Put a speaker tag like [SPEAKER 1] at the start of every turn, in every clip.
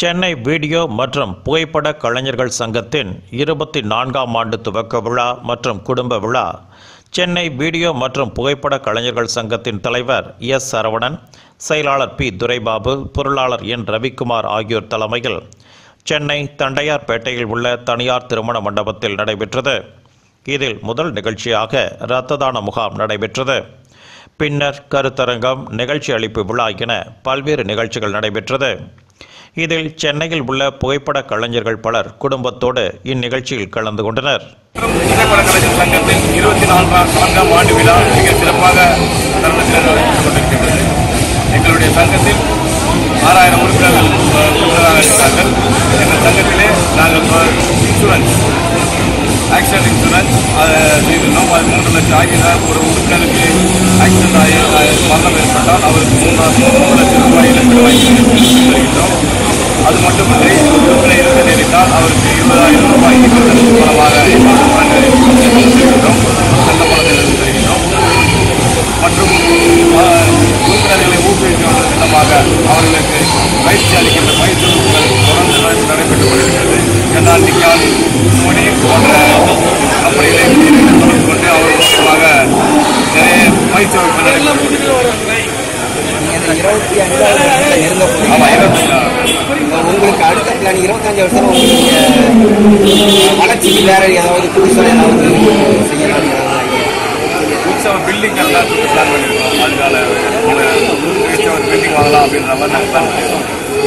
[SPEAKER 1] Chennai video மற்றும் புகைப்பட கலைஞர்கள் சங்கத்தின் இருபத்தி நான்காம் ஆண்டு துவக்க விழா மற்றும் குடும்ப விழா சென்னை வீடியோ மற்றும் புகைப்பட கலைஞர்கள் சங்கத்தின் தலைவர் எஸ் சரவணன் செயலாளர் பி துரைபாபு பொருளாளர் என் ரவிக்குமார் ஆகியோர் தலைமையில் சென்னை தண்டையார்பேட்டையில் உள்ள தனியார் திருமண மண்டபத்தில் நடைபெற்றது இதில் முதல் நிகழ்ச்சியாக இரத்த தான முகாம் நடைபெற்றது பின்னர் கருத்தரங்கம் நிகழ்ச்சி அளிப்பு விழா என பல்வேறு நிகழ்ச்சிகள் நடைபெற்றது இதில் சென்னையில் உள்ள புகைப்பட கலைஞர்கள் பலர் குடும்பத்தோடு இந்நிகழ்ச்சியில் கலந்து கொண்டனர்
[SPEAKER 2] புகைப்பட கலைஞர் சங்கத்தின் இருபத்தி நான்காம் நான்காம் ஆண்டு விழா மிக சிறப்பாக தருணத்தில் நடைபெற்றுக் கொண்டிருக்கிறது எங்களுடைய சங்கத்தில் ஆறாயிரம் உறுப்பினர்கள் அஹ், உறுப்பினராக இருக்கிறார்கள் எங்கள் சங்கத்திலே நாங்கள் இன்சூரன்ஸ் ஆக்சிடென்ட் இன்சூரன்ஸ் அதை செய்திருந்தோம் அது மூன்று லட்சம் ஆகிய ஒரு உறுப்பினருக்கு ஆக்சிடென்ட் ஆகி அஹ், மரணம் ஏற்பட்டால் அவருக்கு மூன்று மூன்று லட்சம் ரூபாய் இழப்பீடு வாங்கி தருகின்றோம் அது மட்டுமின்றி உறுப்பினர் இறந்து நேரிட்டால் அவருக்கு இருபதாயிரம் ரூபாய் நிபந்தனை மூலமாக எங்களோட வழங்க செல்கின்றோம் சங்க பணத்தில் தருகின்றோம் மற்றும் அஹ், உறுப்பினர்களை ஊக்குவிக்கின்ற விதமாக அவர்களுக்கு பயிற்சி அளிக்கின்ற பயிற்சி வகுப்புகள் தொடர்ந்து நட- நடைபெற்றுக் கொண்டிருக்கிறது என்ஆர்டிக்கால் மணி போன்ற கம்பெனிகளை தொடர்பு கொண்டு அவர்கள் மூலமாக நிறைய பயிற்சி வகுப்பு நடைபெற்று
[SPEAKER 3] இருபத்தி அஞ்சாவது வருஷத்துல நெருங்க போறீங்க.
[SPEAKER 2] ஆமாம் இருபத்தி
[SPEAKER 3] உங்களுக்கு அடுத்த பிளான் இருபத்தஞ்சு வருஷம் உங்களுக்கு வளர்ச்சிக்கு வேற ஏதாவது புதுசாக ஏதாவது செய்யலாம்
[SPEAKER 2] புதுசாக ஒரு பில்டிங் எல்லாம் பிளான் பண்ணியிருக்கோம் அதுக்கான ஒரு புதுசாக ஒரு பில்டிங் வாங்கலாம் அப்படின்ற மாதிரி நாங்கள் பிளான் பண்ணியிருக்கோம்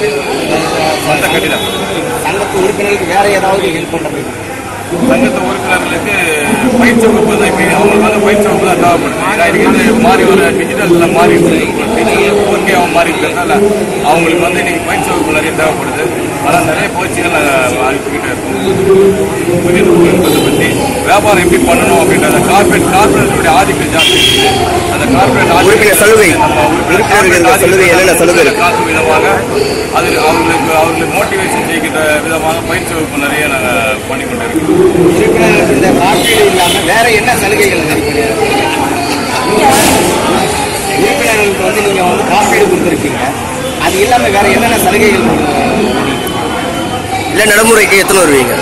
[SPEAKER 2] சொந்த கட்டிடம்
[SPEAKER 3] சங்கத்து உறுப்பினருக்கு வேற ஏதாவது ஹெல்ப் பண்றது
[SPEAKER 2] சங்கத்து உறுப்பினர்களுக்கு பயிற்சி வகுப்பு தான் இப்போ அவங்களுக்கு வந்து பயிற்சி வகுப்பு தான் தேவைப்படுது ஏன்னா இன்னைக்கு வந்து மாறி வர டிஜிட்டலில் மாறி ஃபோர்கேவும் மாறி இருக்கிறதுனால அவங்களுக்கு வந்து இன்னைக்கு பயிற்சி வகுப்பு நிறைய தேவைப்படுது ஆனால் நிறைய பயிற்சிகள் நாங்கள் அனுப்பிக்கிட்டே இருக்கோம் புதிய தொழில்நுட்பத்தை பற்றி வியாபாரம் எப்படி பண்ணணும் அப்படின்றத கார்பரேட் கார்பரேட்டுடைய ஆதிக்கம் ஜாஸ்தி இருக்குது. அந்த கார்பரேட்
[SPEAKER 3] உறுப்பினர் சலுகை.
[SPEAKER 2] நம்ம
[SPEAKER 3] உறுப்பினருக்கு இருக்க சலுகை என்னென்ன சலுகை இருக்கு?
[SPEAKER 2] காக்கும் விதமாக அது அவங்களுக்கு அவர்களுக்கு மோட்டிவேஷன் செய்கின்ற விதமாக பயிற்சி வகுப்பு நிறைய நாங்கள் பண்ணி கொண்டிருக்கோம்
[SPEAKER 3] உறுப்பினருக்கு இந்த காப்பீடு இல்லாம வேற என்ன சலுகைகள் நினைக்கிறீங்க உறுப்பினர்களுக்கு வந்து நீங்க வந்து காப்பீடு கொடுத்துருக்கீங்க அது இல்லாம வேற என்னென்ன சலுகைகள்
[SPEAKER 4] இல்லை நடைமுறைக்கு எத்தனை வருவீங்க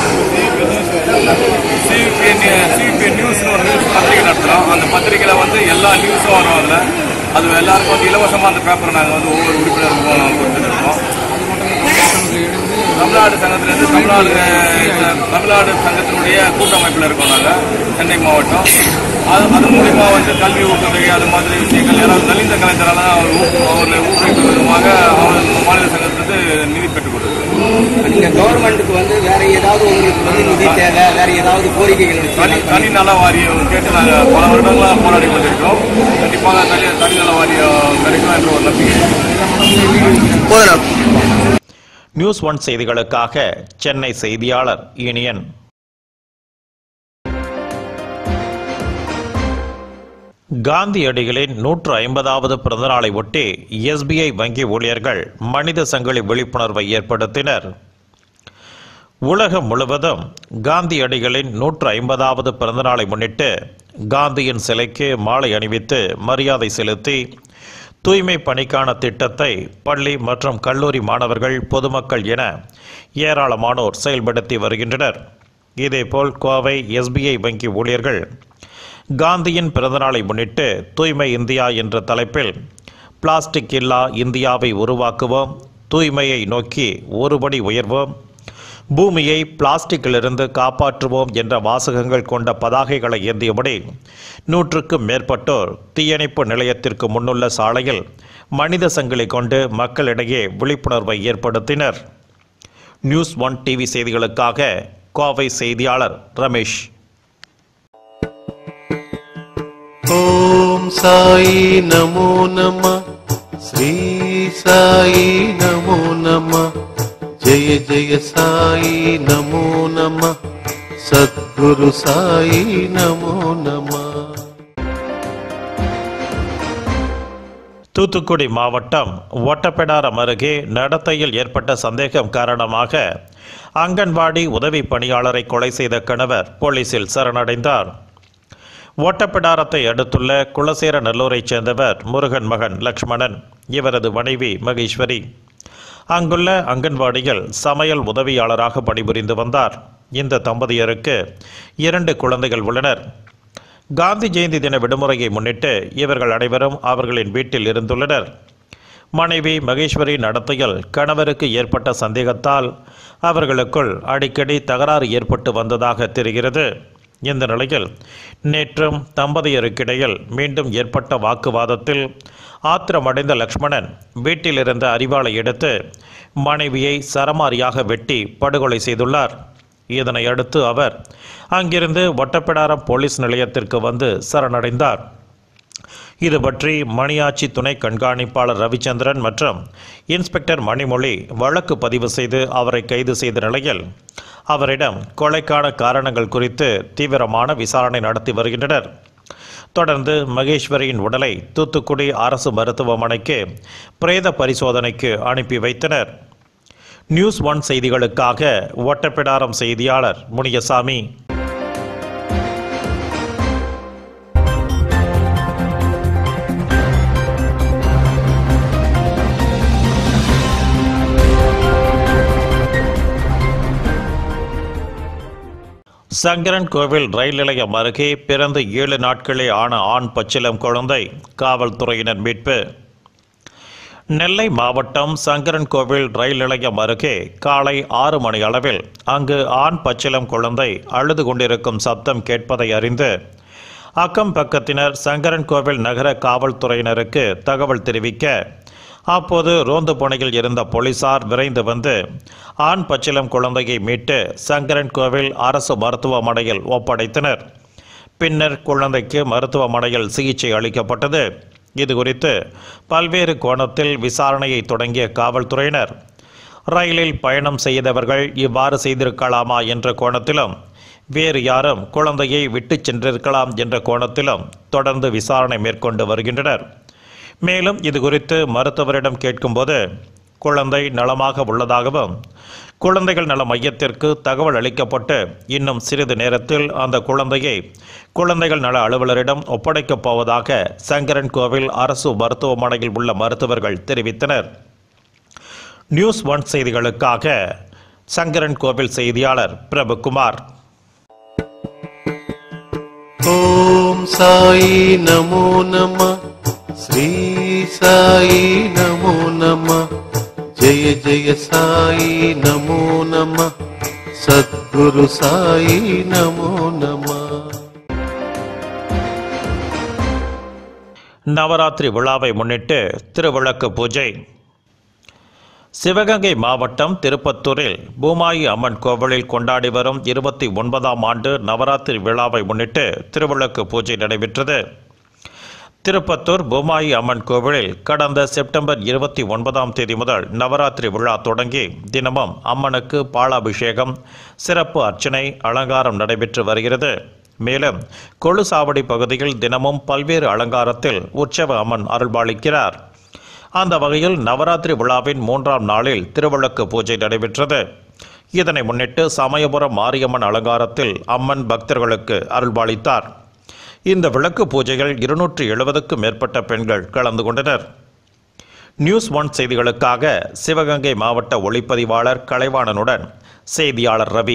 [SPEAKER 2] சிபிஎன் சிபிஎன் நியூஸ்னு ஒரு நியூஸ் பத்திரிகை நடத்துகிறோம் அந்த பத்திரிகையில் வந்து எல்லா நியூஸும் வரும் அதில் அது எல்லாருக்கும் வந்து இலவசமாக அந்த பேப்பரை நாங்கள் வந்து ஒவ்வொரு உறுப்பினருக்கும் கொடுத்துருக்கோம் தமிழ்நாடு சங்கத்திலேருந்து தமிழ்நாடு அஹ், தமிழ்நாடு சங்கத்தினுடைய கூட்டமைப்பில் இருக்கோம் நாங்கள் சென்னை மாவட்டம் அது அது மூலிமா வந்து கல்வி ஊக்கத்தொகை அது மாதிரி விஷயங்கள் யாராவது நலிந்த கலைஞரால் அவர் ஊக்க- அவர்களை ஊக்குவிக்கும் விதமாக அவர் மாநில சங்கத்திலிருந்து நிதி பெற்றுக் கொடுக்குறோம்
[SPEAKER 3] நீங்க கவர்மெண்ட்டுக்கு வந்து வேற ஏதாவது உங்களுக்கு வந்து நிதி தேவை வேற ஏதாவது கோரிக்கைகள்
[SPEAKER 2] தனி
[SPEAKER 3] வச்சு
[SPEAKER 2] தனி நல வாரியம் கேட்டு நாங்கள் பல வருடங்களாக போராடி கொண்டிருக்கிறோம் கண்டிப்பாக தனி தனி நல வாரியம் கிடைக்கும் என்ற ஒரு நம்பிக்கை
[SPEAKER 4] போதும்
[SPEAKER 1] நியூஸ் ஒன் செய்திகளுக்காக சென்னை செய்தியாளர் யூனியன் காந்தியடிகளின் நூற்று ஐம்பதாவது பிறந்தநாளை ஒட்டி எஸ்பிஐ வங்கி ஊழியர்கள் மனித சங்கிலி விழிப்புணர்வை ஏற்படுத்தினர் உலகம் முழுவதும் காந்தியடிகளின் நூற்று ஐம்பதாவது பிறந்தநாளை முன்னிட்டு காந்தியின் சிலைக்கு மாலை அணிவித்து மரியாதை செலுத்தி தூய்மை பணிக்கான திட்டத்தை பள்ளி மற்றும் கல்லூரி மாணவர்கள் பொதுமக்கள் என ஏராளமானோர் செயல்படுத்தி வருகின்றனர் இதேபோல் கோவை எஸ்பிஐ வங்கி ஊழியர்கள் காந்தியின் பிறந்தநாளை முன்னிட்டு தூய்மை இந்தியா என்ற தலைப்பில் பிளாஸ்டிக் இல்லா இந்தியாவை உருவாக்குவோம் தூய்மையை நோக்கி ஒருபடி உயர்வோம் பூமியை பிளாஸ்டிக்கிலிருந்து காப்பாற்றுவோம் என்ற வாசகங்கள் கொண்ட பதாகைகளை ஏந்தியபடி நூற்றுக்கும் மேற்பட்டோர் தீயணைப்பு நிலையத்திற்கு முன்னுள்ள சாலையில் மனித சங்கிலி கொண்டு மக்களிடையே விழிப்புணர்வை ஏற்படுத்தினர் நியூஸ் ஒன் டிவி செய்திகளுக்காக கோவை செய்தியாளர் ரமேஷ்
[SPEAKER 5] ॐ साई नमो नमः श्री साई नमो नमः जय जय साई नमो नमः सद्गुरु साई नमो नमः
[SPEAKER 1] தூத்துக்குடி மாவட்டம் ஒட்டப்பிடாரம் அருகே நடத்தையில் ஏற்பட்ட சந்தேகம் காரணமாக அங்கன்வாடி உதவி பணியாளரை கொலை செய்த கணவர் போலீசில் சரணடைந்தார் ஓட்டப்பிடாரத்தை அடுத்துள்ள குலசேர நல்லூரைச் சேர்ந்தவர் முருகன் மகன் லக்ஷ்மணன் இவரது மனைவி மகேஸ்வரி அங்குள்ள அங்கன்வாடியில் சமையல் உதவியாளராக பணிபுரிந்து வந்தார் இந்த தம்பதியருக்கு இரண்டு குழந்தைகள் உள்ளனர் காந்தி ஜெயந்தி தின விடுமுறையை முன்னிட்டு இவர்கள் அனைவரும் அவர்களின் வீட்டில் இருந்துள்ளனர் மனைவி மகேஸ்வரி நடத்தையில் கணவருக்கு ஏற்பட்ட சந்தேகத்தால் அவர்களுக்குள் அடிக்கடி தகராறு ஏற்பட்டு வந்ததாக தெரிகிறது இந்த நிலையில் நேற்றும் தம்பதியருக்கிடையில் மீண்டும் ஏற்பட்ட வாக்குவாதத்தில் ஆத்திரமடைந்த லக்ஷ்மணன் வீட்டில் இருந்த அரிவாளை எடுத்து மனைவியை சரமாரியாக வெட்டி படுகொலை செய்துள்ளார் இதனை அடுத்து அவர் அங்கிருந்து ஒட்டப்பிடாரம் போலீஸ் நிலையத்திற்கு வந்து சரணடைந்தார் இது பற்றி மணியாச்சி துணை கண்காணிப்பாளர் ரவிச்சந்திரன் மற்றும் இன்ஸ்பெக்டர் மணிமொழி வழக்கு பதிவு செய்து அவரை கைது செய்த நிலையில் அவரிடம் கொலைக்கான காரணங்கள் குறித்து தீவிரமான விசாரணை நடத்தி வருகின்றனர் தொடர்ந்து மகேஸ்வரியின் உடலை தூத்துக்குடி அரசு மருத்துவமனைக்கு பிரேத பரிசோதனைக்கு அனுப்பி வைத்தனர் நியூஸ் ஒன் செய்திகளுக்காக ஒட்டப்பிடாரம் செய்தியாளர் முனியசாமி சங்கரன் கோவில் ரயில் நிலையம் அருகே பிறந்து ஏழு நாட்களே ஆன ஆண் பச்சிலம் குழந்தை காவல்துறையினர் மீட்பு நெல்லை மாவட்டம் சங்கரன் கோவில் ரயில் நிலையம் அருகே காலை ஆறு மணி அளவில் அங்கு ஆண் பச்சிலம் குழந்தை அழுது கொண்டிருக்கும் சப்தம் கேட்பதை அறிந்து அக்கம் பக்கத்தினர் சங்கரன் கோவில் நகர காவல்துறையினருக்கு தகவல் தெரிவிக்க அப்போது ரோந்து பணியில் இருந்த போலீசார் விரைந்து வந்து ஆண் பச்சிலம் குழந்தையை மீட்டு சங்கரன் கோவில் அரசு மருத்துவமனையில் ஒப்படைத்தனர் பின்னர் குழந்தைக்கு மருத்துவமனையில் சிகிச்சை அளிக்கப்பட்டது இது குறித்து பல்வேறு கோணத்தில் விசாரணையை தொடங்கிய காவல்துறையினர் ரயிலில் பயணம் செய்தவர்கள் இவ்வாறு செய்திருக்கலாமா என்ற கோணத்திலும் வேறு யாரும் குழந்தையை விட்டுச் சென்றிருக்கலாம் என்ற கோணத்திலும் தொடர்ந்து விசாரணை மேற்கொண்டு வருகின்றனர் மேலும் இது குறித்து மருத்துவரிடம் கேட்கும்போது குழந்தை நலமாக உள்ளதாகவும் குழந்தைகள் நல மையத்திற்கு தகவல் அளிக்கப்பட்டு இன்னும் சிறிது நேரத்தில் அந்த குழந்தையை குழந்தைகள் நல அலுவலரிடம் ஒப்படைக்கப் போவதாக சங்கரன் கோவில் அரசு மருத்துவமனையில் உள்ள மருத்துவர்கள் தெரிவித்தனர் நியூஸ் ஒன் செய்திகளுக்காக சங்கரன் கோவில் செய்தியாளர் பிரபுகுமார்
[SPEAKER 5] ஓம் சாயி நமோ நம ஸ்ரீ சாயி நமோ நம ஜெய ஜெய சாயி நமோ நம சத்குரு சாயி நமோ நம
[SPEAKER 1] நவராத்திரி விழாவை முன்னிட்டு திருவிளக்கு பூஜை சிவகங்கை மாவட்டம் திருப்பத்தூரில் பூமாயி அம்மன் கோவிலில் கொண்டாடி வரும் இருபத்தி ஒன்பதாம் ஆண்டு நவராத்திரி விழாவை முன்னிட்டு திருவிளக்கு பூஜை நடைபெற்றது திருப்பத்தூர் பூமாயி அம்மன் கோவிலில் கடந்த செப்டம்பர் இருபத்தி ஒன்பதாம் தேதி முதல் நவராத்திரி விழா தொடங்கி தினமும் அம்மனுக்கு பாலாபிஷேகம் சிறப்பு அர்ச்சனை அலங்காரம் நடைபெற்று வருகிறது மேலும் கொழுசாவடி பகுதியில் தினமும் பல்வேறு அலங்காரத்தில் உற்சவ அம்மன் அருள்பாலிக்கிறார் அந்த வகையில் நவராத்திரி விழாவின் மூன்றாம் நாளில் திருவிளக்கு பூஜை நடைபெற்றது இதனை முன்னிட்டு சமயபுரம் மாரியம்மன் அலங்காரத்தில் அம்மன் பக்தர்களுக்கு அருள்பாலித்தார் இந்த விளக்கு பூஜைகள் இருநூற்றி எழுபதுக்கும் மேற்பட்ட பெண்கள் கலந்து கொண்டனர் நியூஸ் ஒன் செய்திகளுக்காக சிவகங்கை மாவட்ட ஒளிப்பதிவாளர் கலைவாணனுடன் செய்தியாளர் ரவி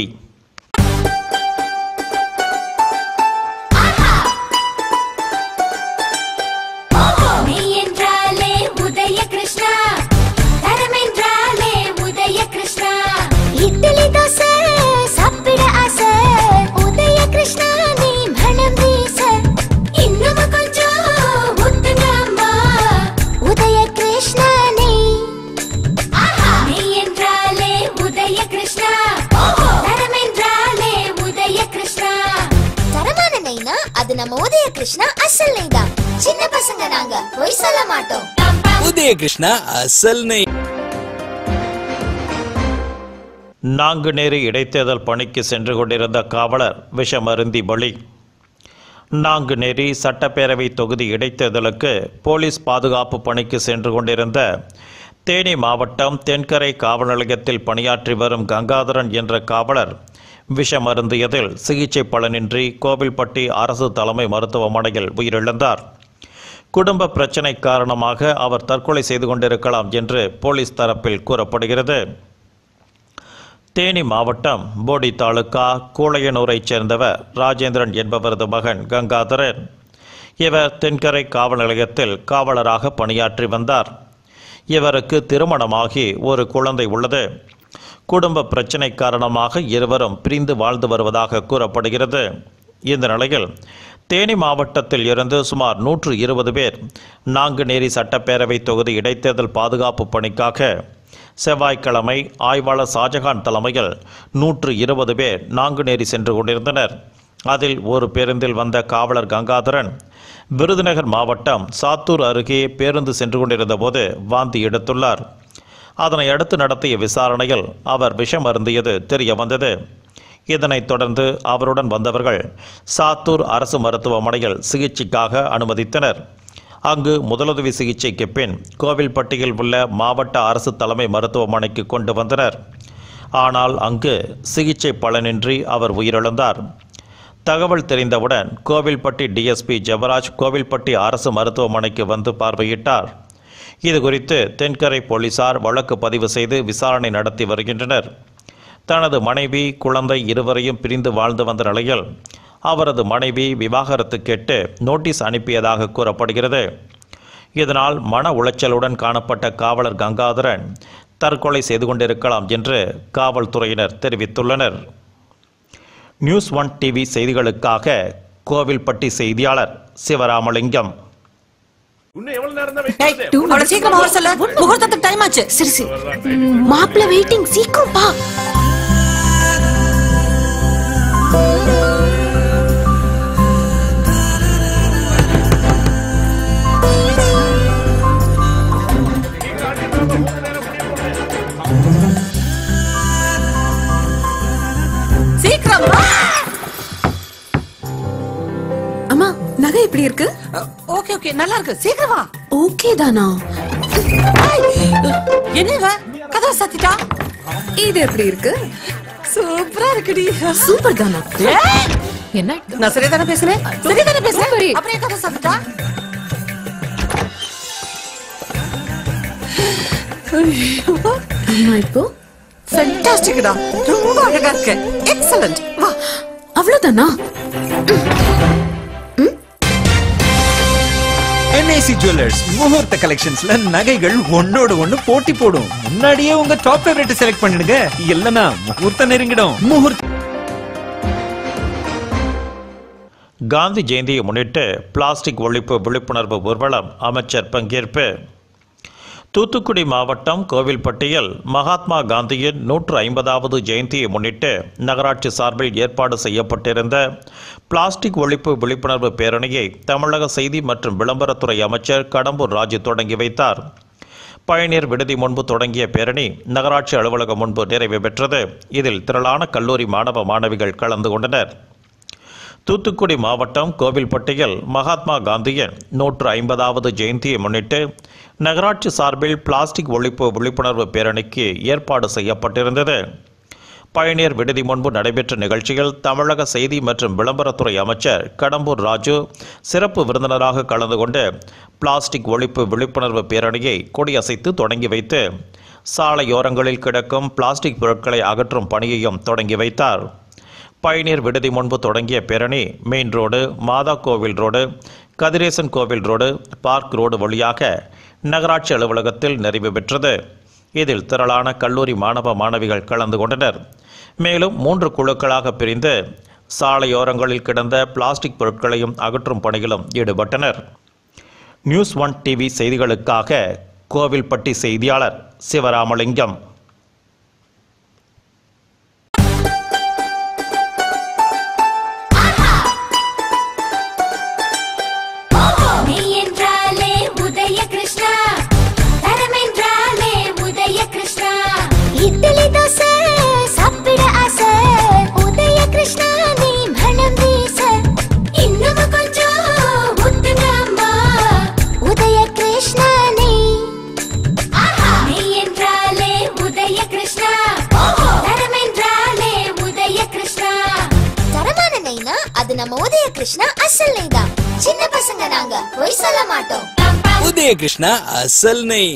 [SPEAKER 6] மெய் என்றாலே உதய கிருஷ்ணா தரம் என்றாலே உதய கிருஷ்ணா இட்லி தோசை சாப்பிட ஆசை உதய கிருஷ்ணா நீ மனம் வீச இன்னும் கொஞ்சம் ஊத்துங்க அம்மா உதய கிருஷ்ணா நீ மெய் என்றாலே உதய கிருஷ்ணா தரம் என்றாலே உதய கிருஷ்ணா தரமான நெய்னா அது நம்ம உதய கிருஷ்ணா அசல் நெய் தான் சின்ன பசங்க நாங்க பொய் சொல்ல மாட்டோம்
[SPEAKER 7] உதய கிருஷ்ணா அசல் நெய்
[SPEAKER 1] நாங்குநேரி இடைத்தேர்தல் பணிக்கு சென்று கொண்டிருந்த காவலர் விஷமருந்தி பலி நாங்குநேரி சட்டப்பேரவை தொகுதி இடைத்தேர்தலுக்கு போலீஸ் பாதுகாப்பு பணிக்கு சென்று கொண்டிருந்த தேனி மாவட்டம் தென்கரை காவல் நிலையத்தில் பணியாற்றி வரும் கங்காதரன் என்ற காவலர் விஷமருந்தியதில் சிகிச்சை பலனின்றி கோவில்பட்டி அரசு தலைமை மருத்துவமனையில் உயிரிழந்தார் குடும்ப பிரச்சனை காரணமாக அவர் தற்கொலை செய்து கொண்டிருக்கலாம் என்று போலீஸ் தரப்பில் கூறப்படுகிறது தேனி மாவட்டம் போடி தாலுகா கூளையனூரைச் சேர்ந்தவர் ராஜேந்திரன் என்பவரது மகன் கங்காதரன் இவர் தென்கரை காவல் நிலையத்தில் காவலராக பணியாற்றி வந்தார் இவருக்கு திருமணமாகி ஒரு குழந்தை உள்ளது குடும்ப பிரச்சனை காரணமாக இருவரும் பிரிந்து வாழ்ந்து வருவதாக கூறப்படுகிறது இந்த நிலையில் தேனி மாவட்டத்தில் இருந்து சுமார் நூற்று இருபது பேர் நாங்குநேரி சட்டப்பேரவை தொகுதி இடைத்தேர்தல் பாதுகாப்பு பணிக்காக செவ்வாய்க்கிழமை ஆய்வாளர் ஷாஜகான் தலைமையில் நூற்று இருபது பேர் நாங்குநேரி சென்று கொண்டிருந்தனர் அதில் ஒரு பேருந்தில் வந்த காவலர் கங்காதரன் விருதுநகர் மாவட்டம் சாத்தூர் அருகே பேருந்து சென்று கொண்டிருந்த போது வாந்தி எடுத்துள்ளார் அதனை அடுத்து நடத்திய விசாரணையில் அவர் விஷம் அருந்தியது தெரிய வந்தது இதனைத் தொடர்ந்து அவருடன் வந்தவர்கள் சாத்தூர் அரசு மருத்துவமனையில் சிகிச்சைக்காக அனுமதித்தனர் அங்கு முதலுதவி சிகிச்சைக்கு பின் கோவில்பட்டியில் உள்ள மாவட்ட அரசு தலைமை மருத்துவமனைக்கு கொண்டு வந்தனர் ஆனால் அங்கு சிகிச்சை பலனின்றி அவர் உயிரிழந்தார் தகவல் தெரிந்தவுடன் கோவில்பட்டி டிஎஸ்பி ஜெவராஜ் கோவில்பட்டி அரசு மருத்துவமனைக்கு வந்து பார்வையிட்டார் இது குறித்து தென்கரை போலீசார் வழக்கு பதிவு செய்து விசாரணை நடத்தி வருகின்றனர் தனது மனைவி குழந்தை இருவரையும் பிரிந்து வாழ்ந்து வந்த நிலையில் அவரது மனைவி விவாகரத்து கேட்டு நோட்டீஸ் அனுப்பியதாக கூறப்படுகிறது இதனால் மன உளைச்சலுடன் காணப்பட்ட காவலர் கங்காதரன் தற்கொலை செய்து கொண்டிருக்கலாம் என்று காவல்துறையினர் தெரிவித்துள்ளனர் நியூஸ் ஒன் டிவி செய்திகளுக்காக கோவில்பட்டி செய்தியாளர் சிவராமலிங்கம்
[SPEAKER 8] அவளை சீக்கிரமா வர சொல்ல முகூர்த்தத்துக்கு டைம் ஆச்சு
[SPEAKER 6] சரி சரி மாப்பிள்ள வெயிட்டிங் சீக்கிரம் பா
[SPEAKER 8] சீக்கிரம் வா.
[SPEAKER 9] அம்மா நகை எப்படி இருக்கு
[SPEAKER 8] ஓகே ஓகே நல்லா இருக்கு சீக்கிரம் வா
[SPEAKER 9] ஓகே தானா
[SPEAKER 8] என்ன இவ? கதவை சாத்திட்டா
[SPEAKER 9] இது எப்படி இருக்கு
[SPEAKER 8] சூப்பரா இருக்குடி
[SPEAKER 9] சூப்பர் தானா
[SPEAKER 8] ஏய்,
[SPEAKER 9] என்ன
[SPEAKER 8] நான் சரியா தானே பேசுறேன் சரியா தானே பேசுறேன்
[SPEAKER 9] சரி.
[SPEAKER 8] அப்படியே கதவை சாத்திட்டா
[SPEAKER 9] அம்மா இப்போ
[SPEAKER 8] ஃபென்டாஸ்டிக்டா ரொம்ப அழகா இருக்கு எக்ஸலண்ட் வா
[SPEAKER 9] அவ்வளவுதானா
[SPEAKER 10] என்ஐசி ஜுவல்லர்ஸ் முகூர்த்த கலெக்ஷன்ஸ்ல நகைகள் ஒன்னோட ஒண்ணு போட்டி போடும் முன்னாடியே உங்க டாப் ஃபேவரட் செலக்ட் பண்ணிடுங்க இல்லனா முகூர்த்தம் நெருங்கிடும் முகூர்த்த
[SPEAKER 1] காந்தி ஜெயந்தியை முன்னிட்டு பிளாஸ்டிக் ஒழிப்பு விழிப்புணர்வு ஊர்வலம் அமைச்சர் பங்கேற்பு தூத்துக்குடி மாவட்டம் கோவில்பட்டியில் மகாத்மா காந்தியின் நூற்று ஐம்பதாவது ஜெயந்தியை முன்னிட்டு நகராட்சி சார்பில் ஏற்பாடு செய்யப்பட்டிருந்த பிளாஸ்டிக் ஒழிப்பு விழிப்புணர்வு பேரணியை தமிழக செய்தி மற்றும் விளம்பரத்துறை அமைச்சர் கடம்பூர் ராஜு தொடங்கி வைத்தார் பயணியர் விடுதி முன்பு தொடங்கிய பேரணி நகராட்சி அலுவலகம் முன்பு நிறைவு பெற்றது இதில் திரளான கல்லூரி மாணவ மாணவிகள் கலந்து கொண்டனர் தூத்துக்குடி மாவட்டம் கோவில்பட்டியில் மகாத்மா காந்தியின் நூற்று ஐம்பதாவது ஜெயந்தியை முன்னிட்டு நகராட்சி சார்பில் பிளாஸ்டிக் ஒழிப்பு விழிப்புணர்வு பேரணிக்கு ஏற்பாடு செய்யப்பட்டிருந்தது பயணியர் விடுதி முன்பு நடைபெற்ற நிகழ்ச்சியில் தமிழக செய்தி மற்றும் விளம்பரத்துறை அமைச்சர் கடம்பூர் ராஜு சிறப்பு விருந்தினராக கலந்து கொண்டு பிளாஸ்டிக் ஒழிப்பு விழிப்புணர்வு பேரணியை கொடியசைத்து தொடங்கி வைத்து சாலையோரங்களில் கிடக்கும் பிளாஸ்டிக் பொருட்களை அகற்றும் பணியையும் தொடங்கி வைத்தார் பயணியர் விடுதி முன்பு தொடங்கிய பேரணி மெயின் ரோடு மாதா கோவில் ரோடு கதிரேசன் கோவில் ரோடு பார்க் ரோடு வழியாக நகராட்சி அலுவலகத்தில் நிறைவு பெற்றது இதில் திரளான கல்லூரி மாணவ மாணவிகள் கலந்து கொண்டனர் மேலும் மூன்று குழுக்களாக பிரிந்து சாலையோரங்களில் கிடந்த பிளாஸ்டிக் பொருட்களையும் அகற்றும் பணியிலும் ஈடுபட்டனர் நியூஸ் ஒன் டிவி செய்திகளுக்காக கோவில்பட்டி செய்தியாளர் சிவராமலிங்கம்
[SPEAKER 6] நீ என்றாலே உதய கிருஷ்ணா தரம் என்றாலே உதய கிருஷ்ணா இட்லி தோசை சாப்பிட ஆசை உதய கிருஷ்ணா நீ மனம் வீச இன்னும் கொஞ்சம் ஊத்துங்க அம்மா உதய கிருஷ்ணா நீ நீ என்றாலே உதய கிருஷ்ணா தரம் என்றாலே உதய கிருஷ்ணா தரமான நெய்னா அது நம்ம உதய கிருஷ்ணா அசல் நெய் தான் சின்ன பசங்க நாங்க பொய் சொல்ல மாட்டோம்
[SPEAKER 7] உதய கிருஷ்ணா அசல் நெய்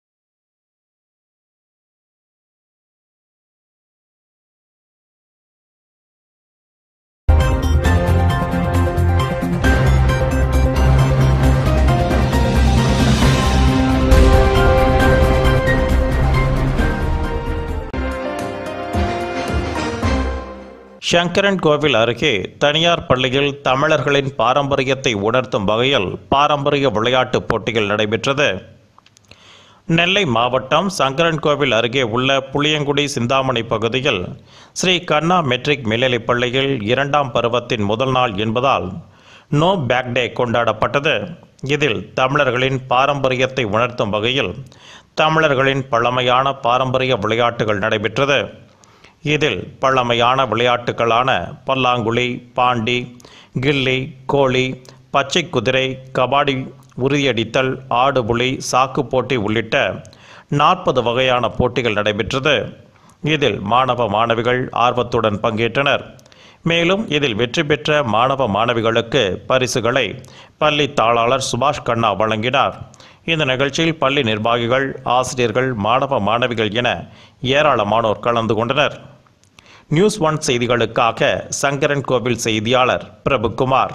[SPEAKER 1] சங்கரன் கோவில் அருகே தனியார் பள்ளியில் தமிழர்களின் பாரம்பரியத்தை உணர்த்தும் வகையில் பாரம்பரிய விளையாட்டுப் போட்டிகள் நடைபெற்றது நெல்லை மாவட்டம் சங்கரன் கோவில் அருகே உள்ள புளியங்குடி சிந்தாமணி பகுதியில் ஸ்ரீ கண்ணா மெட்ரிக் மேல்நிலைப் பள்ளியில் இரண்டாம் பருவத்தின் முதல் நாள் என்பதால் நோ பேக் டே கொண்டாடப்பட்டது இதில் தமிழர்களின் பாரம்பரியத்தை உணர்த்தும் வகையில் தமிழர்களின் பழமையான பாரம்பரிய விளையாட்டுகள் நடைபெற்றது இதில் பழமையான விளையாட்டுகளான பல்லாங்குழி பாண்டி கில்லி கோழி பச்சை குதிரை கபாடி உறுதியடித்தல் ஆடுபுலி சாக்கு போட்டி உள்ளிட்ட நாற்பது வகையான போட்டிகள் நடைபெற்றது இதில் மாணவ மாணவிகள் ஆர்வத்துடன் பங்கேற்றனர் மேலும் இதில் வெற்றி பெற்ற மாணவ மாணவிகளுக்கு பரிசுகளை பள்ளி தாளாளர் சுபாஷ் கண்ணா வழங்கினார் இந்த நிகழ்ச்சியில் பள்ளி நிர்வாகிகள் ஆசிரியர்கள் மாணவ மாணவிகள் என ஏராளமானோர் கலந்து கொண்டனர் நியூஸ் ஒன் செய்திகளுக்காக சங்கரன் கோவில் செய்தியாளர் பிரபுகுமார்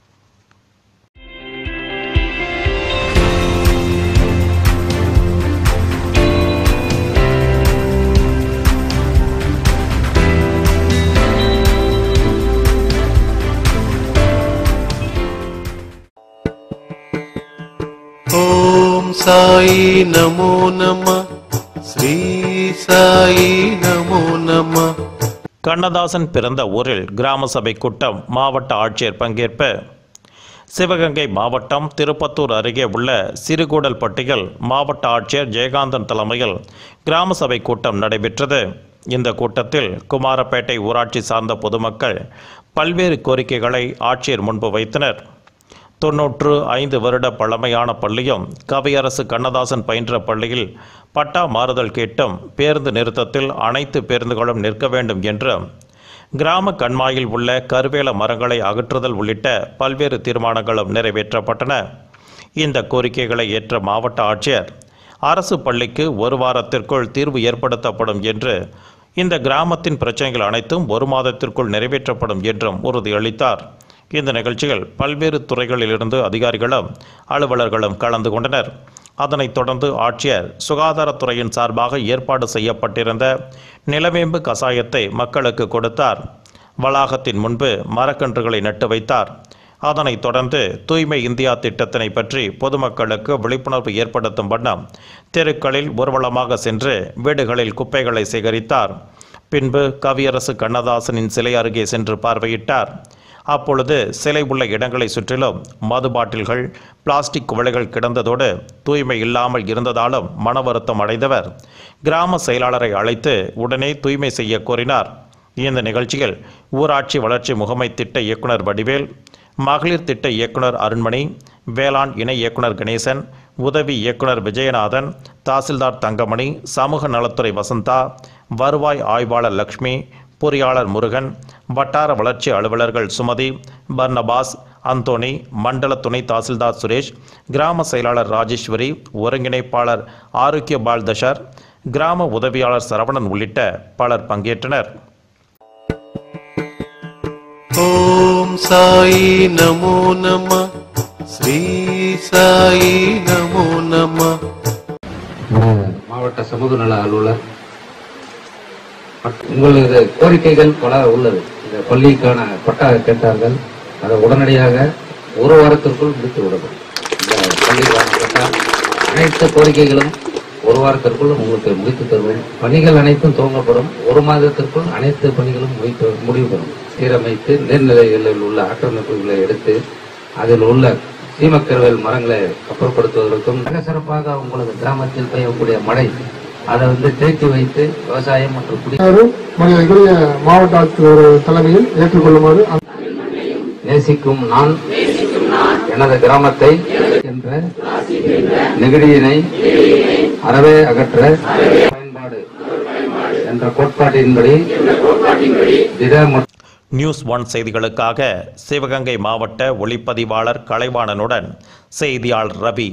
[SPEAKER 5] ஓம் சாயி நமோ நம ஸ்ரீ சாயி நமோ நம
[SPEAKER 1] கண்ணதாசன் பிறந்த ஊரில் கிராம சபை கூட்டம் மாவட்ட ஆட்சியர் பங்கேற்பு சிவகங்கை மாவட்டம் திருப்பத்தூர் அருகே உள்ள சிறுகூடல்பட்டியில் மாவட்ட ஆட்சியர் ஜெயகாந்தன் தலைமையில் கிராம சபை கூட்டம் நடைபெற்றது இந்த கூட்டத்தில் குமாரப்பேட்டை ஊராட்சி சார்ந்த பொதுமக்கள் பல்வேறு கோரிக்கைகளை ஆட்சியர் முன்பு வைத்தனர் தொன்னூற்று ஐந்து வருட பழமையான பள்ளியும் கவியரசு கண்ணதாசன் பயின்ற பள்ளியில் பட்டா மாறுதல் கேட்டும் பேருந்து நிறுத்தத்தில் அனைத்து பேருந்துகளும் நிற்க வேண்டும் என்றும் கிராம கண்மாயில் உள்ள கருவேல மரங்களை அகற்றுதல் உள்ளிட்ட பல்வேறு தீர்மானங்களும் நிறைவேற்றப்பட்டன இந்த கோரிக்கைகளை ஏற்ற மாவட்ட ஆட்சியர் அரசு பள்ளிக்கு ஒரு வாரத்திற்குள் தீர்வு ஏற்படுத்தப்படும் என்று இந்த கிராமத்தின் பிரச்சனைகள் அனைத்தும் ஒரு மாதத்திற்குள் நிறைவேற்றப்படும் என்றும் உறுதியளித்தார் இந்த நிகழ்ச்சியில் பல்வேறு துறைகளிலிருந்து அதிகாரிகளும் அலுவலர்களும் கலந்து கொண்டனர் அதனைத் தொடர்ந்து ஆட்சியர் சுகாதாரத்துறையின் சார்பாக ஏற்பாடு செய்யப்பட்டிருந்த நிலவேம்பு கசாயத்தை மக்களுக்கு கொடுத்தார் வளாகத்தின் முன்பு மரக்கன்றுகளை நட்டு வைத்தார் அதனைத் தொடர்ந்து தூய்மை இந்தியா திட்டத்தினை பற்றி பொதுமக்களுக்கு விழிப்புணர்வு ஏற்படுத்தும் வண்ணம் தெருக்களில் ஊர்வலமாக சென்று வீடுகளில் குப்பைகளை சேகரித்தார் பின்பு கவியரசு கண்ணதாசனின் சிலை அருகே சென்று பார்வையிட்டார் அப்பொழுது சிலை உள்ள இடங்களை சுற்றிலும் மது பாட்டில்கள் பிளாஸ்டிக் குவளைகள் கிடந்ததோடு தூய்மை இல்லாமல் இருந்ததாலும் மன வருத்தம் அடைந்தவர் கிராம செயலாளரை அழைத்து உடனே தூய்மை செய்ய கோரினார் இந்த நிகழ்ச்சியில் ஊராட்சி வளர்ச்சி முகமை திட்ட இயக்குனர் வடிவேல் மகளிர் திட்ட இயக்குனர் அருண்மணி வேளாண் இணை இயக்குனர் கணேசன் உதவி இயக்குனர் விஜயநாதன் தாசில்தார் தங்கமணி சமூக நலத்துறை வசந்தா வருவாய் ஆய்வாளர் லக்ஷ்மி பொறியாளர் முருகன் வட்டார வளர்ச்சி அலுவலர்கள் சுமதி பர்னபாஸ் அந்தோணி மண்டல துணை தாசில்தார் சுரேஷ் கிராம செயலாளர் ராஜேஸ்வரி ஒருங்கிணைப்பாளர் ஆரோக்கிய பால் தஷர் கிராம உதவியாளர் சரவணன் உள்ளிட்ட பலர் பங்கேற்றனர்
[SPEAKER 5] ஓம் சாயி நமோ நம ஸ்ரீ சாயி நமோ நம
[SPEAKER 3] மாவட்ட சமூக நல அலுவலர் உங்களது கோரிக்கைகள் பல உள்ளது இந்த பள்ளிக்கான பட்டா கேட்டார்கள் அதை உடனடியாக ஒரு வாரத்திற்குள் முடித்து விடப்படும் இந்த பள்ளிக்கான பட்டா அனைத்து கோரிக்கைகளும் ஒரு வாரத்திற்குள் உங்களுக்கு முடித்து தருவோம் பணிகள் அனைத்தும் துவங்கப்படும் ஒரு மாதத்திற்குள் அனைத்து பணிகளும் முடித்து முடிவு பெறும் சீரமைத்து நீர்நிலைகளில் உள்ள ஆக்கிரமிப்புகளை எடுத்து அதில் உள்ள சீமக்கருவேல் மரங்களை அப்புறப்படுத்துவதற்கும் மிக சிறப்பாக உங்களது கிராமத்தில் பெய்யக்கூடிய மழை அதை வந்து தேக்கி வைத்து விவசாயம் மற்றும் குடி
[SPEAKER 11] மரியாதைக்குரிய மாவட்ட ஆட்சியர் தலைமையில் ஏற்றுக்கொள்ளுமாறு
[SPEAKER 3] நேசிக்கும் நான் எனது கிராமத்தை என்ற நெகிழியினை அறவே அகற்ற பயன்பாடு என்ற கோட்பாட்டின்படி திட மற்றும்
[SPEAKER 1] நியூஸ் ஒன் செய்திகளுக்காக சிவகங்கை மாவட்ட ஒளிப்பதிவாளர் கலைவாணனுடன் செய்தியாளர் ரவி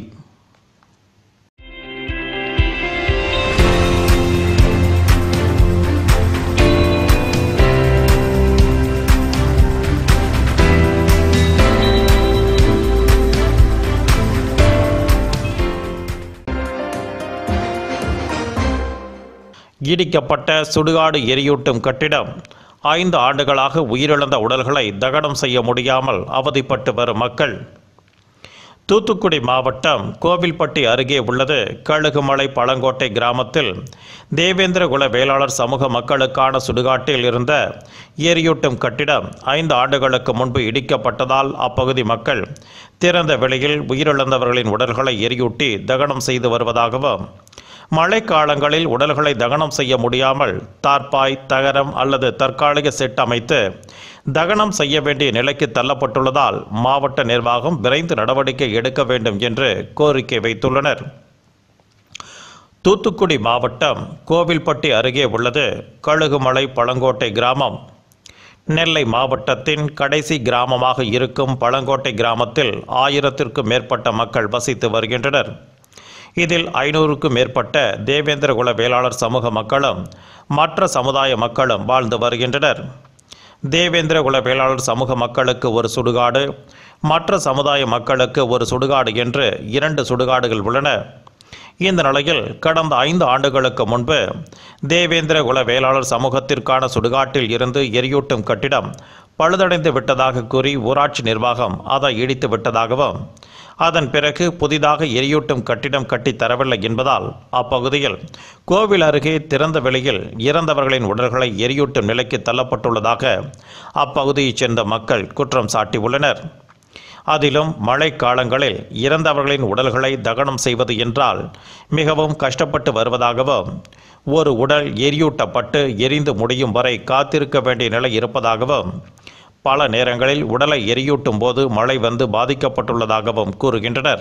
[SPEAKER 1] இடிக்கப்பட்ட சுடுகாடு எரியூட்டும் கட்டிடம் ஐந்து ஆண்டுகளாக உயிரிழந்த உடல்களை தகனம் செய்ய முடியாமல் அவதிப்பட்டு வரும் மக்கள் தூத்துக்குடி மாவட்டம் கோவில்பட்டி அருகே உள்ளது கழுகுமலை பழங்கோட்டை கிராமத்தில் தேவேந்திரகுல வேளாளர் சமூக மக்களுக்கான சுடுகாட்டில் இருந்த எரியூட்டும் கட்டிடம் ஐந்து ஆண்டுகளுக்கு முன்பு இடிக்கப்பட்டதால் அப்பகுதி மக்கள் திறந்த வெளியில் உயிரிழந்தவர்களின் உடல்களை எரியூட்டி தகனம் செய்து வருவதாகவும் மழைக்காலங்களில் உடல்களை தகனம் செய்ய முடியாமல் தார்பாய் தகரம் அல்லது தற்காலிக செட் அமைத்து தகனம் செய்ய வேண்டிய நிலைக்கு தள்ளப்பட்டுள்ளதால் மாவட்ட நிர்வாகம் விரைந்து நடவடிக்கை எடுக்க வேண்டும் என்று கோரிக்கை வைத்துள்ளனர் தூத்துக்குடி மாவட்டம் கோவில்பட்டி அருகே உள்ளது கழுகுமலை பழங்கோட்டை கிராமம் நெல்லை மாவட்டத்தின் கடைசி கிராமமாக இருக்கும் பழங்கோட்டை கிராமத்தில் ஆயிரத்திற்கும் மேற்பட்ட மக்கள் வசித்து வருகின்றனர் இதில் ஐநூறுக்கும் மேற்பட்ட தேவேந்திரகுல வேளாளர் சமூக மக்களும் மற்ற சமுதாய மக்களும் வாழ்ந்து வருகின்றனர் தேவேந்திரகுல வேளாளர் சமூக மக்களுக்கு ஒரு சுடுகாடு மற்ற சமுதாய மக்களுக்கு ஒரு சுடுகாடு என்று இரண்டு சுடுகாடுகள் உள்ளன இந்த நிலையில் கடந்த ஐந்து ஆண்டுகளுக்கு முன்பு தேவேந்திர குல வேளாளர் சமூகத்திற்கான சுடுகாட்டில் இருந்து எரியூட்டும் கட்டிடம் பழுதடைந்து விட்டதாக கூறி ஊராட்சி நிர்வாகம் அதை இடித்து விட்டதாகவும் அதன் பிறகு புதிதாக எரியூட்டும் கட்டிடம் கட்டித் தரவில்லை என்பதால் அப்பகுதியில் கோவில் அருகே திறந்த வெளியில் இறந்தவர்களின் உடல்களை எரியூட்டும் நிலைக்கு தள்ளப்பட்டுள்ளதாக அப்பகுதியைச் சேர்ந்த மக்கள் குற்றம் சாட்டியுள்ளனர் அதிலும் மழை காலங்களில் இறந்தவர்களின் உடல்களை தகனம் செய்வது என்றால் மிகவும் கஷ்டப்பட்டு வருவதாகவும் ஒரு உடல் எரியூட்டப்பட்டு எரிந்து முடியும் வரை காத்திருக்க வேண்டிய நிலை இருப்பதாகவும் பல நேரங்களில் உடலை எரியூட்டும் போது மழை வந்து பாதிக்கப்பட்டுள்ளதாகவும் கூறுகின்றனர்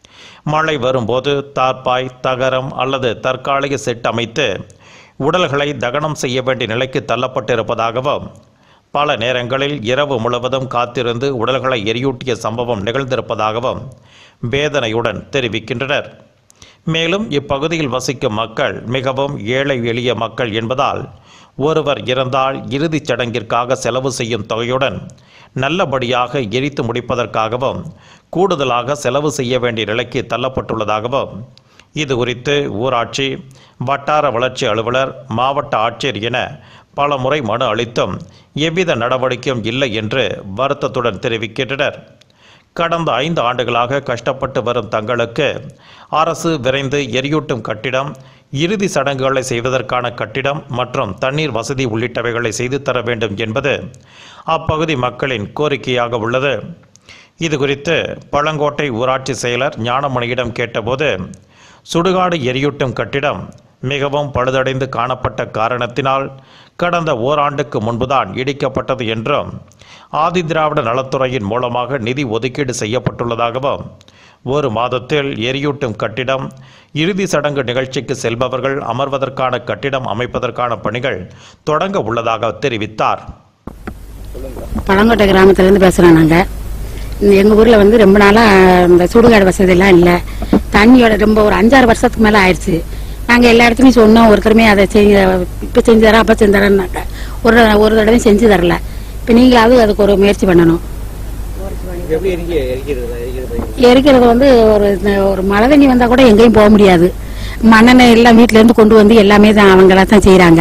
[SPEAKER 1] மழை வரும்போது தார்பாய் தகரம் அல்லது தற்காலிக செட் அமைத்து உடல்களை தகனம் செய்ய வேண்டிய நிலைக்கு தள்ளப்பட்டிருப்பதாகவும் பல நேரங்களில் இரவு முழுவதும் காத்திருந்து உடல்களை எரியூட்டிய சம்பவம் நிகழ்ந்திருப்பதாகவும் வேதனையுடன் தெரிவிக்கின்றனர் மேலும் இப்பகுதியில் வசிக்கும் மக்கள் மிகவும் ஏழை எளிய மக்கள் என்பதால் ஒருவர் இறந்தால் இறுதிச் சடங்கிற்காக செலவு செய்யும் தொகையுடன் நல்லபடியாக எரித்து முடிப்பதற்காகவும் கூடுதலாக செலவு செய்ய வேண்டிய நிலைக்கு தள்ளப்பட்டுள்ளதாகவும் இது குறித்து ஊராட்சி வட்டார வளர்ச்சி அலுவலர் மாவட்ட ஆட்சியர் என பல முறை மனு அளித்தும் எவ்வித நடவடிக்கையும் இல்லை என்று வருத்தத்துடன் தெரிவிக்கின்றனர் கடந்த ஐந்து ஆண்டுகளாக கஷ்டப்பட்டு வரும் தங்களுக்கு அரசு விரைந்து எரியூட்டும் கட்டிடம் இறுதி சடங்குகளை செய்வதற்கான கட்டிடம் மற்றும் தண்ணீர் வசதி உள்ளிட்டவைகளை செய்து தர வேண்டும் என்பது அப்பகுதி மக்களின் கோரிக்கையாக உள்ளது இது குறித்து பழங்கோட்டை ஊராட்சி செயலர் ஞானமணியிடம் கேட்டபோது சுடுகாடு எரியூட்டும் கட்டிடம் மிகவும் பழுதடைந்து காணப்பட்ட காரணத்தினால் கடந்த ஓராண்டுக்கு முன்புதான் இடிக்கப்பட்டது என்றும் ஆதிதிராவிட நலத்துறையின் மூலமாக நிதி ஒதுக்கீடு செய்யப்பட்டுள்ளதாகவும் ஒரு மாதத்தில் எரியூட்டும் கட்டிடம் இறுதி சடங்கு நிகழ்ச்சிக்கு செல்பவர்கள் அமர்வதற்கான கட்டிடம் அமைப்பதற்கான பணிகள் தொடங்க உள்ளதாக தெரிவித்தார்
[SPEAKER 12] பழங்கோட்டை கிராமத்துலேருந்து பேசுகிறோம் நாங்கள் எங்கள் ஊரில் வந்து ரொம்ப நாளாக இந்த சுடுகாடு வசதியெல்லாம் இல்லை தண்ணியோட ரொம்ப ஒரு அஞ்சாறு வருஷத்துக்கு மேலே ஆயிடுச்சு நாங்கள் எல்லா இடத்துலையும் சொன்னோம் ஒருத்தருமே அதை செஞ்சு இப்போ செஞ்சு தரேன் அப்போ செஞ்சு தரேன்னாங்க ஒரு ஒரு தடவையும் செஞ்சு தரல இப்போ நீங்களாவது அதுக்கு ஒரு முயற்சி பண்ணணும்
[SPEAKER 13] எப்படி எரிக்க எரிக்கிறது எரிக்கிறது
[SPEAKER 12] எரிக்கிறது வந்து ஒரு ஒரு மழை தண்ணி வந்தால் கூட எங்கேயும் போக முடியாது மண்ணெண்ணெய் எல்லாம் வீட்டிலேருந்து கொண்டு வந்து எல்லாமே தான் அவங்களா தான் செய்கிறாங்க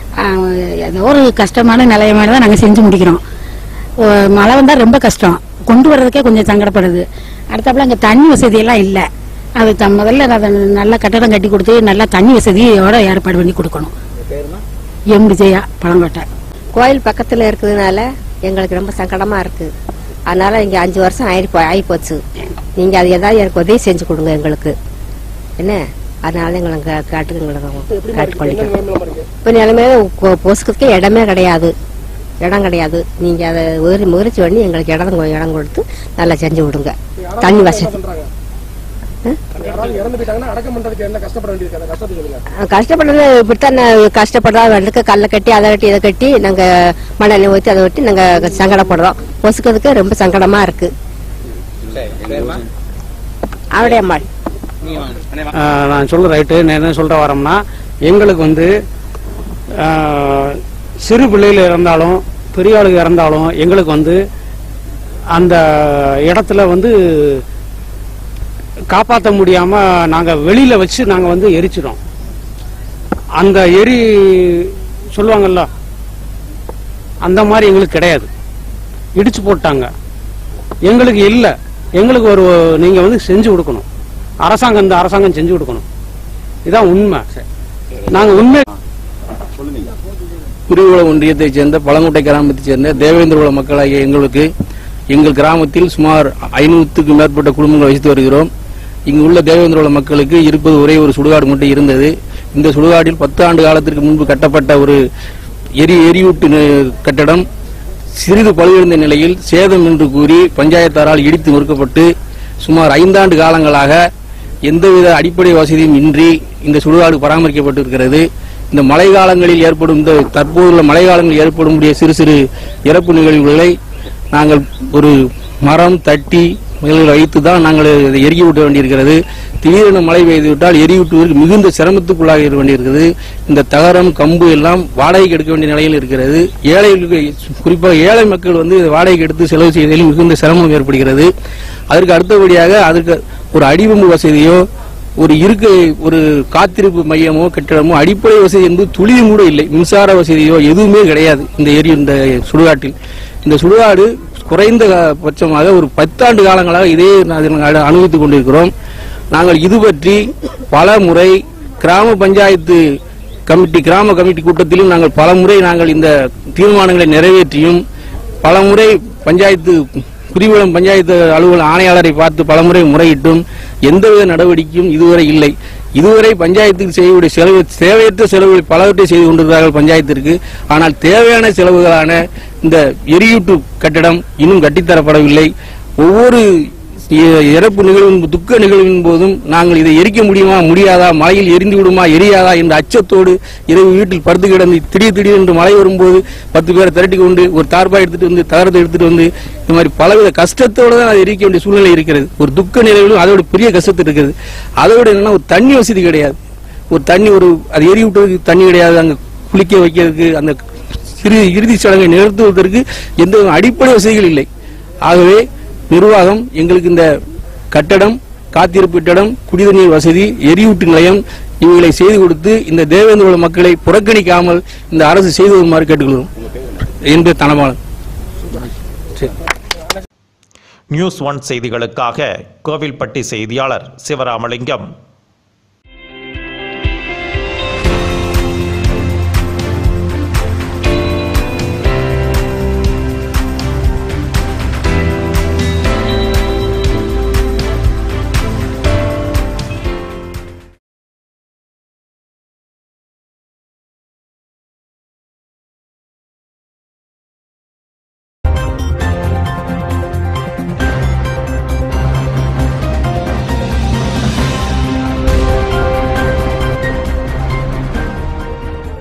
[SPEAKER 12] ஏதோ ஒரு கஷ்டமான நிலைமையில தான் நாங்கள் செஞ்சு முடிக்கிறோம் ஒ- மழை வந்தால் ரொம்ப கஷ்டம் கொண்டு வர்றதுக்கே கொஞ்சம் சங்கடப்படுது அடுத்தாப்புல அங்கே தண்ணி வசதியெல்லாம் இல்லை அது த முதல்ல அதை நல்ல கட்டடம் கட்டி கொடுத்து நல்லா தண்ணி வசதியோட ஏற்பாடு பண்ணி கொடுக்கணும்
[SPEAKER 13] பேருமா
[SPEAKER 12] எம் விஜயா பழங்கோட்டை
[SPEAKER 14] கோயில் பக்கத்துல இருக்கிறதுனால எங்களுக்கு ரொம்ப சங்கடமா இருக்கு அதனால இங்க அஞ்சு வருஷம் ஆயி போ ஆகி போச்சு நீங்க அது ஏதாவது எனக்கு உதவி செஞ்சு கொடுங்க எங்களுக்கு என்ன அதனால எங்களை கா- காட்டுக்கு எங்களை காட்டுக்கொள்ளிக்கிறோம் இப்ப நிலைமையில கொ- பொசுக்கிறதுக்கே இடமே கிடையாது இடம் கிடையாது நீங்க அதை முயற்சி முயற்சி பண்ணி எங்களுக்கு இடம் கொ- இடம் கொடுத்து நல்லா செஞ்சு விடுங்க தண்ணி வசதி
[SPEAKER 13] யாராவது இறந்து போயிட்டாங்கன்னா அடக்கம் பண்றதுக்கு என்ன கஷ்டப்பட வேண்டியது அந்த கஷ்டத்துக்கு சொல்லுங்க
[SPEAKER 14] கஷ்டப்படுறது இப்படித்தான் கஷ்டப்படுறா வேண்டுக்கு கல்லை கட்டி அதை கட்டி இதை கட்டி நாங்க மணலை ஊற்றி அதை ஒட்டி நாங்க சங்கடப்படுறோம் பொசுக்கிறதுக்கு ரொம்ப சங்கடமா இருக்கு அவடைய அம்மாள்
[SPEAKER 15] ஆஹ் நான் சொல்ற ரைட்டு நான் என்ன சொல்ற வரோம்னா எங்களுக்கு வந்து ஆஹ், சிறு பிள்ளைகள் இறந்தாலும் பெரிய ஆளுங்க இறந்தாலும் எங்களுக்கு வந்து அந்த இடத்துல வந்து காப்பாற்ற முடியாம நாங்க வெளியில வச்சு நாங்க வந்து எரிச்சிடும் அந்த எரி சொல்லுவாங்கல்ல அந்த மாதிரி எங்களுக்கு கிடையாது இடிச்சு போட்டாங்க எங்களுக்கு இல்லை எங்களுக்கு ஒரு நீங்க வந்து செஞ்சு கொடுக்கணும் அரசாங்கம் இந்த அரசாங்கம் செஞ்சு கொடுக்கணும் இதான் உண்மை நாங்க உண்மை
[SPEAKER 16] குருகுல ஒன்றியத்தைச் சேர்ந்த பழங்குட்டை கிராமத்தைச் சேர்ந்த தேவேந்திரகுல மக்களாகிய எங்களுக்கு எங்கள் கிராமத்தில் சுமார் ஐநூற்றுக்கும் மேற்பட்ட குடும்பங்கள் வசித்து வருகிறோம் இங்கு உள்ள தேவேந்திரகுல மக்களுக்கு இருப்பது ஒரே ஒரு சுடுகாடு மட்டும் இருந்தது இந்த சுடுகாட்டில் பத்து ஆண்டு காலத்திற்கு முன்பு கட்டப்பட்ட ஒரு எரி எரியூட்டு நி- கட்டடம் சிறிது பழுவிழந்த நிலையில் சேதம் என்று கூறி பஞ்சாயத்தாரால் இடித்து நொறுக்கப்பட்டு சுமார் ஐந்தாண்டு காலங்களாக எந்தவித அடிப்படை வசதியும் இன்றி இந்த சுடுகாடு பராமரிக்கப்பட்டிருக்கிறது இந்த மழை காலங்களில் ஏற்படும் இந்த தற்போதுள்ள மழை காலங்களில் ஏற்படும் முடிய சிறு சிறு இறப்பு நிகழ்வுகளை நாங்கள் ஒரு மரம் தட்டி முதலில் வைத்து தான் நாங்கள் இதை எரிய விட வேண்டியிருக்கிறது திடீரென மழை பெய்து விட்டால் எரியூட்டுவதற்கு மிகுந்த சிரமத்துக்குள்ளாக இருக்க வேண்டியிருக்கிறது இந்த தகரம் கம்பு எல்லாம் வாடகைக்கு எடுக்க வேண்டிய நிலையில் இருக்கிறது ஏழைகளுக்கு குறிப்பாக ஏழை மக்கள் வந்து இதை வாடகைக்கு எடுத்து செலவு செய்வதில் மிகுந்த சிரமம் ஏற்படுகிறது அதற்கு அடுத்தபடியாக அதற்கு ஒரு அடிபம்பு வசதியோ ஒரு இருக்கை ஒரு காத்திருப்பு மையமோ கட்டிடமோ அடிப்படை வசதி என்பது துளியும் கூட இல்லை மின்சார வசதியோ எதுவுமே கிடையாது இந்த ஏரி இந்த சுடுகாட்டில் இந்த சுடுகாடு குறைந்த பட்சமாக ஒரு பத்தாண்டு காலங்களாக இதே நாங்கள் அனுபவித்துக் கொண்டிருக்கிறோம் நாங்கள் இது பற்றி பல முறை கிராம பஞ்சாயத்து கமிட்டி கிராம கமிட்டி கூட்டத்திலும் நாங்கள் பல முறை நாங்கள் இந்த தீர்மானங்களை நிறைவேற்றியும் பல முறை பஞ்சாயத்து குடிவளம் பஞ்சாயத்து அலுவலர் ஆணையாளரை பார்த்து பலமுறை முறையிட்டும் எந்தவித நடவடிக்கையும் இதுவரை இல்லை இதுவரை பஞ்சாயத்துக்கு செய்யக்கூடிய செலவு தேவையற்ற செலவுகளை பலவற்றை செய்து கொண்டிருக்கிறார்கள் பஞ்சாயத்திற்கு ஆனால் தேவையான செலவுகளான இந்த எரியூட்டு கட்டடம் இன்னும் கட்டித்தரப்படவில்லை ஒவ்வொரு இ- இறப்பு நிகழ்வின் துக்க நிகழ்வின் போதும் நாங்கள் இதை எரிக்க முடியுமா முடியாதா மழையில் எரிந்து விடுமா எரியாதா என்ற அச்சத்தோடு இரவு வீட்டில் படுத்து கிடந்து திடீர் திடீர் என்று மழை வரும்போது பத்து பேரை திரட்டி கொண்டு ஒரு தார்பாய் எடுத்துட்டு வந்து தகரத்தை எடுத்துட்டு வந்து இந்த மாதிரி பலவித கஷ்டத்தோடு தான் அதை எரிக்க வேண்டிய சூழ்நிலை இருக்கிறது ஒரு துக்க நிலையிலும் அதோட பெரிய கஷ்டத்தில் இருக்கிறது அதோட என்னன்னா ஒரு தண்ணி வசதி கிடையாது ஒரு தண்ணி ஒரு அது எரி விட்டதுக்கு தண்ணி கிடையாது அங்க குளிக்க வைக்கிறதுக்கு அந்த சிறு இறுதி சடங்கை நிறுத்துவதற்கு எந்த ஒரு அடிப்படை வசதிகள் இல்லை ஆகவே நிர்வாகம் எங்களுக்கு இந்த கட்டடம் காத்திருப்பு கட்டடம் குடிநீர் வசதி எரியூட்டு நிலையம் இவைகளை செய்து கொடுத்து இந்த தேவேந்திர மக்களை புறக்கணிக்காமல் இந்த அரசு செய்து வருமாறு கேட்டுக்கொள்கிறோம் என்பது தனமானது
[SPEAKER 1] நியூஸ் ஒன் செய்திகளுக்காக கோவில்பட்டி செய்தியாளர் சிவராமலிங்கம்